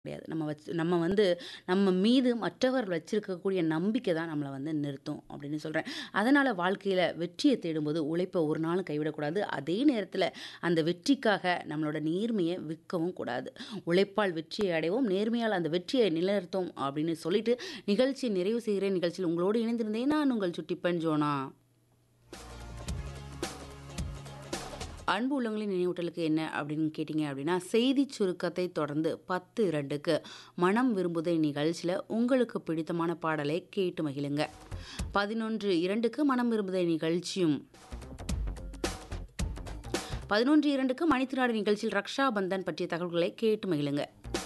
கிடையாது. நம்ம வச்சு நம்ம வந்து நம்ம மீது மற்றவர் வச்சிருக்கக்கூடிய நம்பிக்கை தான் நம்மள வந்து நிறுத்தும் அப்படின்னு சொல்றேன். அதனால வாழ்க்கையில வெற்றிய தேடும்போது உழைப்ப ஒரு நாளும் கைவிடக்கூடாது. அதே நேரத்தில அந்த வெற்றிக்காக நம்மளோட நேர்மைய விற்கவும் கூடாது. உழைப்பால் வெற்றியை அடைவோம், நேர்மையால் அந்த வெற்றியை நிலைநிறுத்துவோம் அப்படின்னு சொல்லிட்டு நிகழ்ச்சியை நிறைவு செய்கிறேன். நிகழ்ச்சியில் உங்களோடு இணைந்திருந்தேன் நான் உங்கள் சுட்டிப்பன் ஜோனா. அன்பு உள்ளவங்களின் நினைவூட்டலுக்கு என்ன அப்படின்னு கேட்டீங்க அப்படின்னா, செய்திச் சுருக்கத்தை தொடர்ந்து 10:02க்கு மனம் விரும்புதே நிகழ்ச்சியில உங்களுக்கு பிடித்தமான பாடலை கேட்டு மகிழுங்க. 11:02க்கு மனம் விரும்புதே நிகழ்ச்சியும் 11:02க்கு மணித்திராடு நிகழ்ச்சியில் ரக்ஷா பந்தன் பற்றிய தகவல்களை கேட்டு மகிழுங்க.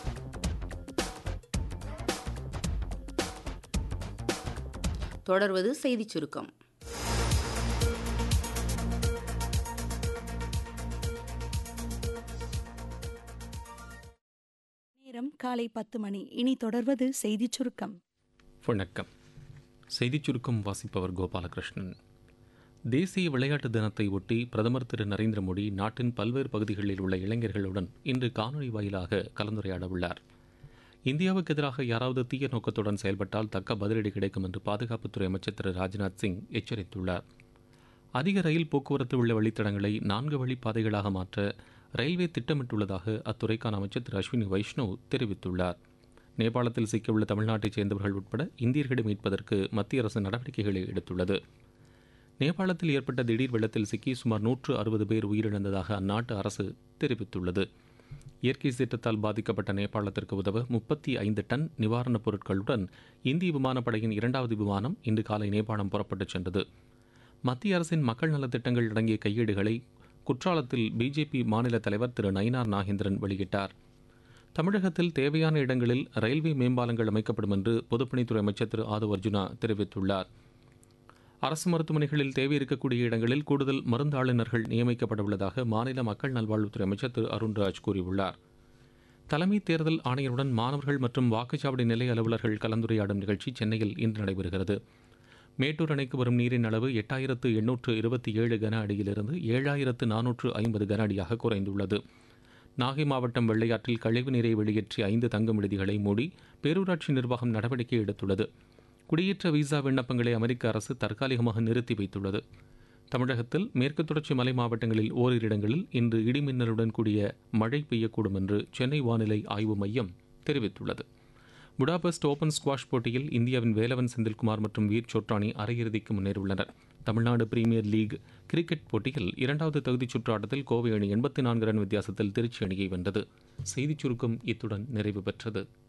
தொடர்வது செய்திச் சுருக்கம். நேரம் காலை 10 மணி. இனி தொடர்வது செய்திச் சுருக்கம். வணக்கம் செய்திச் சுருக்கம் வாசிப்பவர் கோபாலகிருஷ்ணன் தேசிய விளையாட்டு தினத்தை ஒட்டி பிரதமர் திரு நரேந்திர மோடி நாட்டின் பல்வேறு பகுதிகளில் உள்ள இளைஞர்களுடன் இன்று காணொலி வாயிலாக கலந்துரையாட உள்ளார் இந்தியாவுக்கு எதிராக யாராவது தீய நோக்கத்துடன் செயல்பட்டால் தக்க பதிலடி கிடைக்கும் என்று பாதுகாப்புத்துறை அமைச்சர் திரு ராஜ்நாத் சிங் எச்சரித்துள்ளார் அதிக ரயில் போக்குவரத்து உள்ள வழித்தடங்களை நான்கு வழிப்பாதைகளாக மாற்ற ரயில்வே திட்டமிட்டுள்ளதாக அத்துறைக்கான அமைச்சர் திரு அஸ்வினி வைஷ்ணவ் தெரிவித்துள்ளார் நேபாளத்தில் சிக்கியுள்ள தமிழ்நாட்டைச் சேர்ந்தவர்கள் உட்பட இந்தியர்களை மீட்பதற்கு மத்திய அரசு நடவடிக்கைகளை எடுத்துள்ளது நேபாளத்தில் ஏற்பட்ட திடீர் வெள்ளத்தில் சிக்கி சுமார் நூற்று அறுபது பேர் உயிரிழந்ததாக அந்நாட்டு அரசு தெரிவித்துள்ளது இயற்கை சீற்றத்தால் பாதிக்கப்பட்ட நேபாளத்திற்கு உதவ முப்பத்தி ஐந்து டன் நிவாரணப் பொருட்களுடன் இந்திய விமானப்படையின் இரண்டாவது விமானம் இன்று காலை நேபாளம் புறப்பட்டுச் சென்றது மத்திய அரசின் மக்கள் நலத்திட்டங்கள் அடங்கிய கையேடுகளை குற்றாலத்தில் பிஜேபி மாநில தலைவர் திரு நயினார் நாகேந்திரன் வெளியிட்டார் தமிழகத்தில் தேவையான இடங்களில் ரயில்வே மேம்பாலங்கள் அமைக்கப்படும் என்று பொதுப்பணித்துறை அமைச்சர் திரு ஆதவ் அர்ஜுனா தெரிவித்துள்ளார் அரசு மருத்துவமனைகளில் தேவை இருக்கக்கூடிய இடங்களில் கூடுதல் மருந்தாளுநர்கள் நியமிக்கப்பட உள்ளதாக மாநில மக்கள் நல்வாழ்வுத்துறை அமைச்சர் திரு அருண்ராஜ் கூறியுள்ளார் தலைமை தேர்தல் ஆணையருடன் மாணவர்கள் மற்றும் வாக்குச்சாவடி நிலைய அலுவலர்கள் கலந்துரையாடும் நிகழ்ச்சி சென்னையில் இன்று நடைபெறுகிறது மேட்டூர் அணைக்கு வரும் நீரின் அளவு எட்டாயிரத்து எண்ணூற்று இருபத்தி ஏழு கன அடியிலிருந்து ஏழாயிரத்து நானூற்று ஐம்பது கன அடியாக குறைந்துள்ளது நாகை மாவட்டம் வெள்ளையாற்றில் கழிவு நீரை வெளியேற்றி ஐந்து தங்கும் விடுதிகளை மூடி பேரூராட்சி நிர்வாகம் நடவடிக்கை எடுத்துள்ளது குடியேற்ற விசா விண்ணப்பங்களை அமெரிக்க அரசு தற்காலிகமாக நிறுத்தி வைத்துள்ளது தமிழகத்தில் மேற்கு தொடர்ச்சி மலை மாவட்டங்களில் ஓரிரு இடங்களில் இன்று இடிமின்னலுடன் கூடிய மழை பெய்யக்கூடும் என்று சென்னை வானிலை ஆய்வு மையம் தெரிவித்துள்ளது புடாபெஸ்ட் ஓபன் ஸ்குவாஷ் போட்டியில் இந்தியாவின் வேலவன் செந்தில்குமார் மற்றும் வீர் சோட்ரானி அரையிறுதிக்கு முன்னேறியுள்ளனர் தமிழ்நாடு பிரீமியர் லீக் கிரிக்கெட் போட்டியில் இரண்டாவது தகுதிச் சுற்று ஆட்டத்தில் கோவை அணி எண்பத்தி நான்கு ரன் வித்தியாசத்தில் திருச்சி அணியை வென்றது செய்திச் சுருக்கம் இத்துடன் நிறைவு பெற்றது